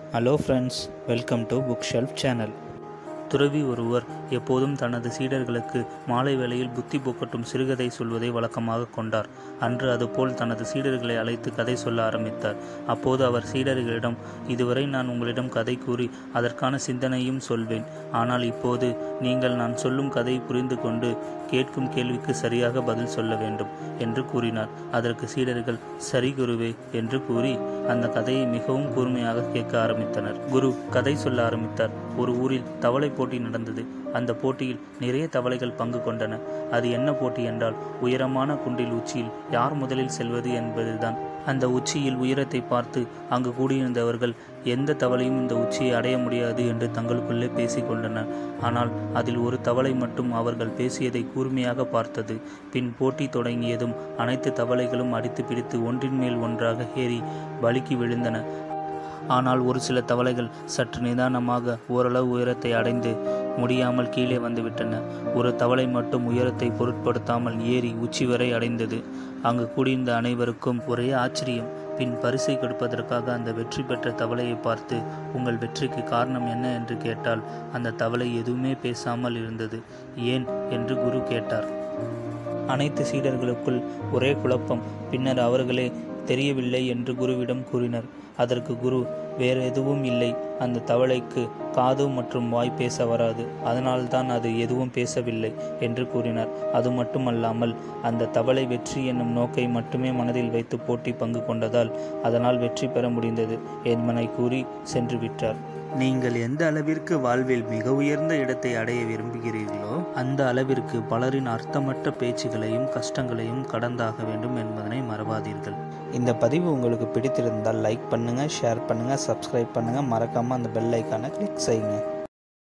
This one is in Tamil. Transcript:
hello friends welcome to book shelf channel துறவி ஒருவர் எப்போதும் தனது சீடர்களுக்கு மாலை வேளையில் புத்தி போக்கட்டும் சிறுகதை சொல்வதை வழக்கமாக கொண்டார் அன்று அதுபோல் தனது சீடர்களை அழைத்து கதை சொல்ல ஆரம்பித்தார் அப்போது அவர் சீடர்களிடம் இதுவரை நான் உங்களிடம் கதை கூறி அதற்கான சிந்தனையும் சொல்வேன் ஆனால் இப்போது நீங்கள் நான் சொல்லும் கதையை புரிந்து கொண்டு கேட்கும் கேள்விக்கு சரியாக பதில் சொல்ல வேண்டும் என்று கூறினார் அதற்கு சீடர்கள் சரி குருவே என்று கூறி அந்த கதையை மிகவும் கூர்மையாக கேட்க ஆரம்பித்தனர் குரு கதை சொல்ல ஆரம்பித்தார் ஒரு ஊரில் தவளை போட்டி நடந்தது அந்த போட்டியில் நிறைய தவளைகள் பங்கு கொண்டன அது என்ன போட்டி என்றால் உயரமான குன்றில் உச்சியில் யார் முதலில் செல்வது என்பதுதான் அந்த உச்சியில் உயரத்தை பார்த்து அங்கு கூடியிருந்தவர்கள் எந்த தவளையும் இந்த உச்சியை அடைய முடியாது என்று தங்களுக்குள்ளே பேசிக்கொண்டனர் ஆனால் அதில் ஒரு தவளை மட்டும் அவர்கள் பேசியதை கூர்மையாக பார்த்தது பின் போட்டி தொடங்கியதும் அனைத்து தவளைகளும் அடித்து பிடித்து ஒன்றின் மேல் ஒன்றாக ஏறி வழுக்கி விழுந்தன ஆனால் ஒரு சில தவளைகள் சற்று நிதானமாக ஓரளவு உயரத்தை அடைந்து முடியாமல் கீழே வந்துவிட்டன ஒரு தவளை மட்டும் உயரத்தை பொருட்படுத்தாமல் ஏறி உச்சி வரை அடைந்தது அங்கு கூடியிருந்த அனைவருக்கும் ஒரே ஆச்சரியம் பின் பரிசை கொடுப்பதற்காக அந்த வெற்றி பெற்ற தவளையை பார்த்து உங்கள் வெற்றிக்கு காரணம் என்ன என்று கேட்டால் அந்த தவளை எதுவுமே பேசாமல் இருந்தது ஏன் என்று குரு கேட்டார் அனைத்து சீடர்களுக்குள் ஒரே குழப்பம் பின்னர் அவர்களே தெரியவில்லை என்று குருவிடம் கூறினர் அதற்கு குரு வேறு எதுவும் இல்லை அந்த தவளைக்கு காது மற்றும் வாய் பேச வராது அதனால்தான் அது எதுவும் பேசவில்லை என்று கூறினார் அது மட்டுமல்லாமல் அந்த தவளை வெற்றி என்னும் நோக்கை மட்டுமே மனதில் வைத்து போட்டி பங்கு கொண்டதால் அதனால் வெற்றி பெற முடிந்தது என்பனை கூறி சென்று விட்டார் நீங்கள் எந்த அளவிற்கு வாழ்வில் மிக உயர்ந்த இடத்தை அடைய விரும்புகிறீர்களோ அந்த அளவிற்கு பலரின் அர்த்தமற்ற பேச்சுகளையும் கஷ்டங்களையும் கடந்தாக வேண்டும் என்பதனை மறவாதீர்கள் இந்த பதிவு உங்களுக்கு பிடித்திருந்தால் லைக் பண்ணுங்கள் ஷேர் பண்ணுங்கள் சப்ஸ்கிரைப் பண்ணுங்கள் மறக்காமல் அந்த பெல் ஐக்கானை கிளிக் செய்யுங்க